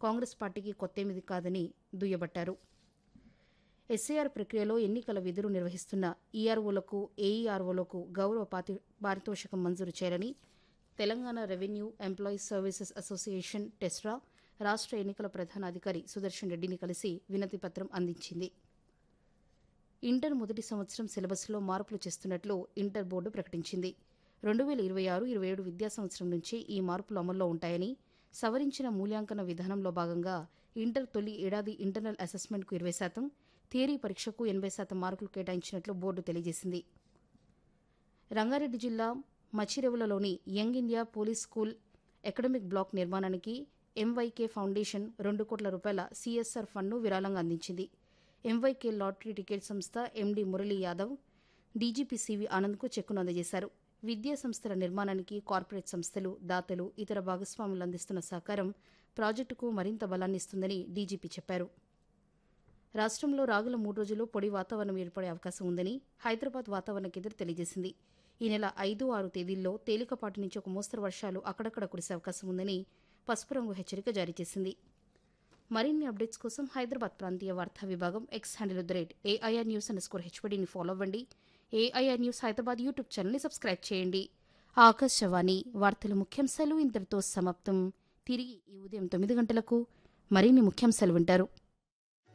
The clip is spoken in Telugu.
కాంగ్రెస్ పార్టీకి కొత్తేమిది కాదని దుయ్యబట్టారు ఎస్ఐఆర్ ప్రక్రియలో ఎన్నికల విధులు నిర్వహిస్తున్న ఈఆర్ఓలకు ఏఈఆర్ఓలకు గౌరవ పాతి పారితోషికం మంజూరు చేయాలని Telangana revenue employees services association TESRA రాష్ట్ర ఎన్నికల ప్రధాన అధికారి సుదర్శన్ రెడ్డిని కలిసి వినతిపత్రం అందించింది ఇంటర్ మొదటి సంవత్సరం సిలబస్లో మార్పులు చేస్తున్నట్లు ఇంటర్ బోర్డు ప్రకటించింది రెండు వేల ఇరవై ఆరు ఇరవై ఏడు విద్యా సంవత్సరం నుంచి ఈ మార్పులు అమల్లో ఉంటాయని సవరించిన మూల్యాంకన విధానంలో భాగంగా ఇంటర్ తొలి ఏడాది ఇంటర్నల్ అసెస్మెంట్కు ఇరవై శాతం థియరీ పరీక్షకు ఎనభై శాతం మార్కులు కేటాయించినట్లు బోర్డు తెలియజేసింది రంగారెడ్డి జిల్లా మచిరెవులలోని young India police school academic block నిర్మాణానికి ఎంవైకే ఫౌండేషన్ రెండు కోట్ల రూపాయల సిఎస్ఆర్ ఫండ్ను విరాళంగా అందించింది ఎంవైకే లాటరీ టికెట్ సంస్థ M D Murali Yadav D G P C V ఆనంద్కు చెక్కును అందజేశారు విద్యా సంస్థల నిర్మాణానికి కార్పొరేట్ సంస్థలు దాతలు ఇతర భాగస్వాములు అందిస్తున్న సహకారం ప్రాజెక్టుకు మరింత బలాన్ని ఇస్తుందని డీజీపీ చెప్పారు రాష్ట్రంలో రాగల మూడు రోజులు పొడి వాతావరణం ఏర్పడే అవకాశం ఉందని హైదరాబాద్ వాతావరణ కేంద్రం తెలియజేసింది ఈ నెల ఐదు ఆరు తేదీల్లో తేలికపాటి నుంచి ఒక మోస్తరు వర్షాలు అక్కడక్కడ కురిసే అవకాశం ఉందని పసుపు రంగు హెచ్చరిక జారీ చేసింది మరిన్ని అప్డేట్స్ కోసం హైదరాబాద్ ప్రాంతీయ వార్తా విభాగం X handle the rate A I R news and score హెచ్పడిని ఫాలో అవ్వండి ఏఐఆర్ న్యూస్ హైదరాబాద్ యూట్యూబ్ ఛానల్ని సబ్స్క్రైబ్ చేయండి ఆకాశవాణి వార్తల ముఖ్యాంశాలు ఇంతటితో సమాప్తం తిరిగి ఈ ఉదయం తొమ్మిది గంటలకు మరిన్ని ముఖ్యాంశాలు వింటారు